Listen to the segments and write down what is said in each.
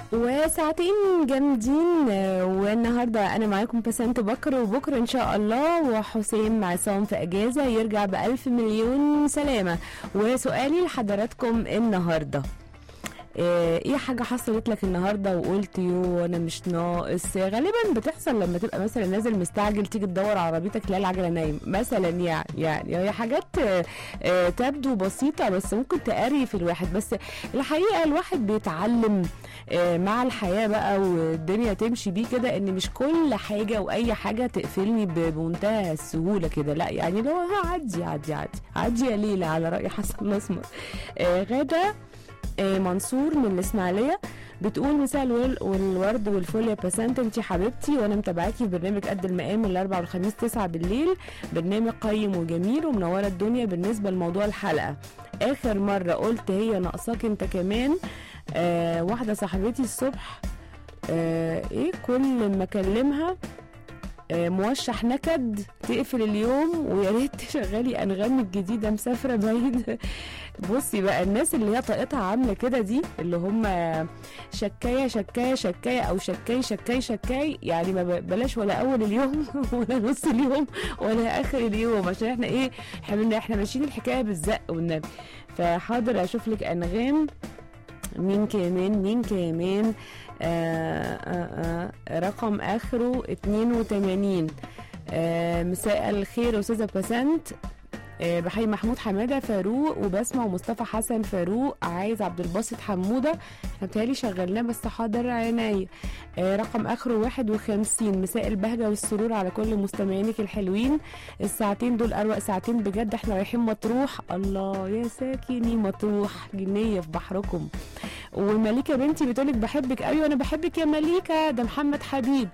وساعتين جامدين آه، والنهارده انا معاكم بسنت بكر وبكره ان شاء الله وحسين عصام في اجازه يرجع بألف مليون سلامه وسؤالي لحضراتكم النهارده آه، ايه حاجة حصلت لك النهارده وقلت يو انا مش ناقص غالبا بتحصل لما تبقى مثلا نازل مستعجل تيجي تدور عربيتك تلاقي العجلة نايم مثلا يعني يعني هي حاجات آه، آه، تبدو بسيطة بس ممكن تقري في الواحد بس الحقيقة الواحد بيتعلم آه، مع الحياة بقى والدنيا تمشي بيه كده ان مش كل حاجة واي حاجة تقفلني ب- بمنتهى السهولة كده لا يعني لو هعدي عدي عدي عدي يا ليلى على رأي حسن الاسمر آه، غادة آه، منصور من الاسماعيليه بتقول مساء الول- والورد والفل يا بسنت انتي حبيبتي وانا متابعاكي في برنامج قد المقام الاربع والخميس 9 بالليل برنامج قيم وجميل ومنوره الدنيا بالنسبه لموضوع الحلقه اخر مره قلت هي ناقصاك انت كمان آه واحده صاحبتي الصبح آه ايه كل ما اكلمها آه، موشح نكد تقفل اليوم ويا ريت تشغلي انغام الجديده مسافره بعيد بصي بقى الناس اللي هي طاقتها عامله كده دي اللي هم شكايه شكايه شكايه او شكاي شكاي شكاي يعني ما ب- بلاش ولا اول اليوم ولا نص اليوم ولا اخر اليوم عشان احنا ايه احنا احنا ماشيين الحكايه بالزق والنبي فحاضر اشوف لك انغام مين كمان مين كمان آه آه آه رقم اخره 82 آه مساء الخير استاذه بسنت آه، بحي محمود حماده فاروق وبسمه ومصطفى حسن فاروق عايز عبد الباسط حموده احنا بتهيألي شغلناه بس حاضر عناية آه، رقم اخره 51 مساء البهجه والسرور على كل مستمعينك الحلوين الساعتين دول اروق ساعتين بجد احنا رايحين مطروح الله يا ساكني مطروح جنيه في بحركم ومليكه بنتي بتقولك بحبك قوي وانا بحبك يا مليكه ده محمد حبيب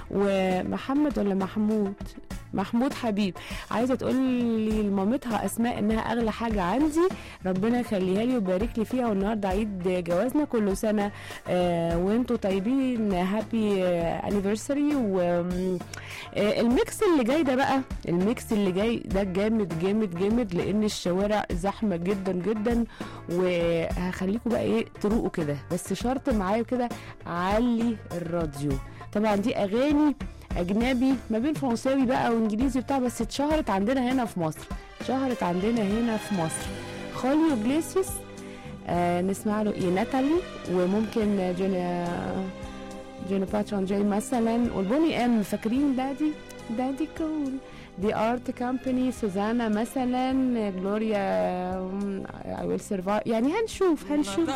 ومحمد ولا محمود محمود حبيب عايزه تقول لي لمامتها اسماء انها اغلى حاجه عندي ربنا يخليها لي ويبارك لي فيها والنهارده عيد جوازنا كل سنه آه وانتوا طيبين هابي انيفرساري والميكس اللي جاي ده بقى الميكس اللي جاي ده جامد جامد جامد لان الشوارع زحمه جدا جدا وهخليكم بقى ايه تروقوا كده بس شرط معايا كده علي الراديو طبعا دي اغاني اجنبي ما بين فرنساوي بقى وانجليزي بتاع بس اتشهرت عندنا هنا في مصر اتشهرت عندنا هنا في مصر خوليو جليسيوس آه نسمع له ايه ناتالي وممكن جينا جينا باترون جاي مثلا والبوني ام فاكرين دادي دادي كول دي ارت كامباني سوزانا مثلا جلوريا اي ويل سرفايف يعني هنشوف هنشوف